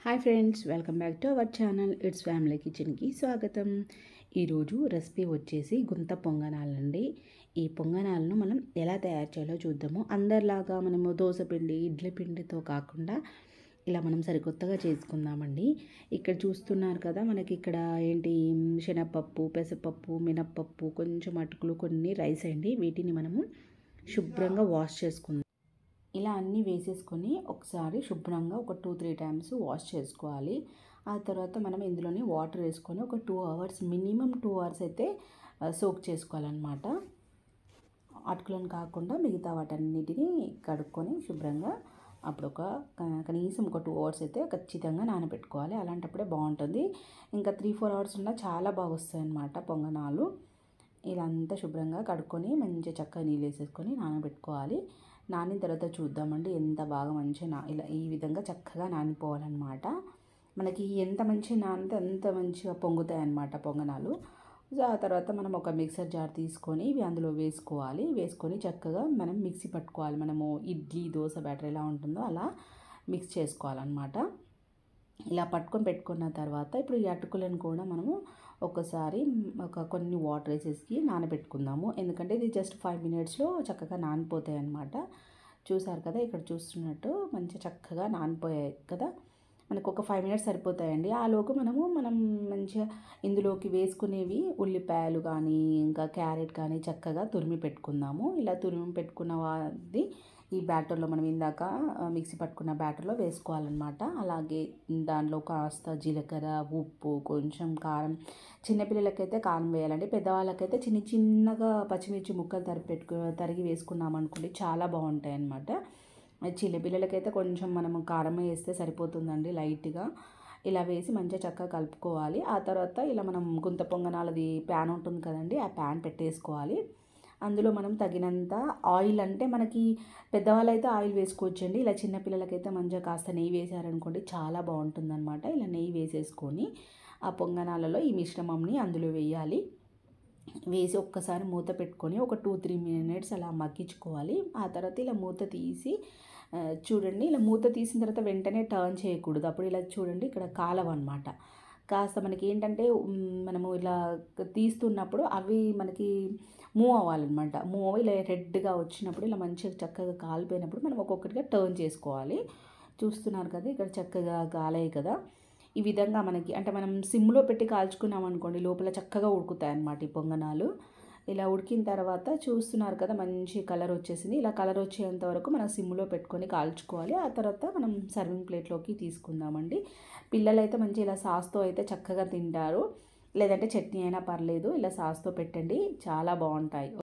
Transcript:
hi friends welcome back to our channel it's family కిచెన్కి స్వాగతం ఈరోజు రెసిపీ వచ్చేసి గుంత పొంగనాలండి ఈ పొంగనాలను మనం ఎలా తయారు చేయాలో చూద్దాము అందరిలాగా మనము దోశ పిండి ఇడ్లీ పిండితో కాకుండా ఇలా మనం సరికొత్తగా చేసుకుందామండి ఇక్కడ చూస్తున్నారు కదా మనకి ఇక్కడ ఏంటి శనగపప్పు పెసరపప్పు మినప్పప్పు కొంచెం అటుకులు కొన్ని రైస్ అండి వీటిని మనము శుభ్రంగా వాష్ చేసుకుందాం ఇలా అన్నీ వేసేసుకొని ఒకసారి శుభ్రంగా ఒక టూ త్రీ టైమ్స్ వాష్ చేసుకోవాలి ఆ తర్వాత మనం ఇందులోనే వాటర్ వేసుకొని ఒక two hours minimum two hours అయితే సోక్ చేసుకోవాలన్నమాట అటుకులను కాకుండా మిగతా వాటన్నిటిని కడుక్కొని శుభ్రంగా అప్పుడు ఒక కనీసం ఒక టూ అవర్స్ అయితే ఖచ్చితంగా నానబెట్టుకోవాలి అలాంటప్పుడే బాగుంటుంది ఇంకా త్రీ ఫోర్ అవర్స్ ఉన్నా చాలా బాగా వస్తాయి అన్నమాట పొంగనాలు ఇలా అంతా శుభ్రంగా కడుక్కొని మంచిగా చక్కగా నీళ్ళు వేసేసుకొని నానబెట్టుకోవాలి నానిన తర్వాత చూద్దామండి ఎంత బాగా మంచిగా నా ఇలా ఈ విధంగా చక్కగా నానిపోవాలన్నమాట మనకి ఎంత మంచిగా నానితే అంత మంచిగా పొంగుతాయి అన్నమాట పొంగనాలు ఆ తర్వాత మనం ఒక మిక్సర్ జార్ తీసుకొని ఇవి అందులో వేసుకోవాలి వేసుకొని చక్కగా మనం మిక్సీ పట్టుకోవాలి మనము ఇడ్లీ దోశ బ్యాటర్ ఎలా ఉంటుందో అలా మిక్స్ చేసుకోవాలన్నమాట ఇలా పట్టుకొని పెట్టుకున్న తర్వాత ఇప్పుడు ఈ అటుకులను కూడా మనము ఒకసారి ఒక కొన్ని వాటర్ వేసేసి నానబెట్టుకుందాము ఎందుకంటే ఇది జస్ట్ ఫైవ్ మినిట్స్లో చక్కగా నానిపోతాయి అన్నమాట చూసారు కదా ఇక్కడ చూస్తున్నట్టు మంచిగా చక్కగా నానిపోయాయి కదా మనకు ఒక ఫైవ్ మినిట్స్ సరిపోతాయండి ఆలోపు మనము మనం మంచిగా ఇందులోకి వేసుకునేవి ఉల్లిపాయలు కానీ ఇంకా క్యారెట్ కానీ చక్కగా తురిమి పెట్టుకుందాము ఇలా తురిమి పెట్టుకున్న వాది ఈ బ్యాటర్లో మనం ఇందాక మిక్సీ పట్టుకున్న బ్యాటర్లో వేసుకోవాలన్నమాట అలాగే దాంట్లో కాస్త జీలకర్ర ఉప్పు కొంచెం కారం చిన్నపిల్లలకైతే కారం వేయాలండి పెద్దవాళ్ళకైతే చిన్న చిన్నగా పచ్చిమిర్చి ముక్కలు తరిగి పెట్టుకు తరిగి వేసుకున్నాం అనుకోండి చాలా బాగుంటాయి అన్నమాట చిన్నపిల్లలకైతే కొంచెం మనం కారం వేస్తే సరిపోతుందండి లైట్గా ఇలా వేసి మంచిగా చక్కగా కలుపుకోవాలి ఆ తర్వాత ఇలా మనం గుంత పొంగనాలది ప్యాన్ ఉంటుంది కదండి ఆ ప్యాన్ పెట్టేసుకోవాలి అందులో మనం తగినంత ఆయిల్ అంటే మనకి పెద్దవాళ్ళు అయితే ఆయిల్ వేసుకోవచ్చండి ఇలా చిన్నపిల్లలకైతే మంచిగా కాస్త నెయ్యి వేసారనుకోండి చాలా బాగుంటుందన్నమాట ఇలా నెయ్యి వేసేసుకొని ఆ పొంగనాలలో ఈ మిశ్రమంని అందులో వేయాలి వేసి ఒక్కసారి మూత పెట్టుకొని ఒక టూ త్రీ మినిట్స్ అలా మగ్గించుకోవాలి ఆ తర్వాత ఇలా మూత తీసి చూడండి ఇలా మూత తీసిన తర్వాత వెంటనే టర్న్ చేయకూడదు అప్పుడు ఇలా చూడండి ఇక్కడ కాలవ అనమాట కాస్త మనకి ఏంటంటే మనము ఇలా తీస్తున్నప్పుడు అవి మనకి మూవ్ అవ్వాలన్నమాట మూవ్ అవ్వి ఇలా రెడ్గా వచ్చినప్పుడు ఇలా మంచిగా చక్కగా కాలిపోయినప్పుడు మనం ఒక్కొక్కటిగా టర్న్ చేసుకోవాలి చూస్తున్నారు కదా ఇక్కడ చక్కగా కాలాయి కదా ఈ విధంగా మనకి అంటే మనం సిమ్లో పెట్టి కాల్చుకున్నాం అనుకోండి లోపల చక్కగా ఉడుకుతాయి అన్నమాట ఈ పొంగనాలు ఇలా ఉడికిన తర్వాత చూస్తున్నారు కదా మంచి కలర్ వచ్చేసింది ఇలా కలర్ వచ్చేంత వరకు మనం సిమ్లో పెట్టుకొని కాల్చుకోవాలి ఆ తర్వాత మనం సర్వింగ్ ప్లేట్లోకి తీసుకుందామండి పిల్లలైతే మంచి ఇలా సాస్తో అయితే చక్కగా తింటారు లేదంటే చట్నీ అయినా పర్లేదు ఇలా సాస్తో పెట్టండి చాలా బాగుంటాయి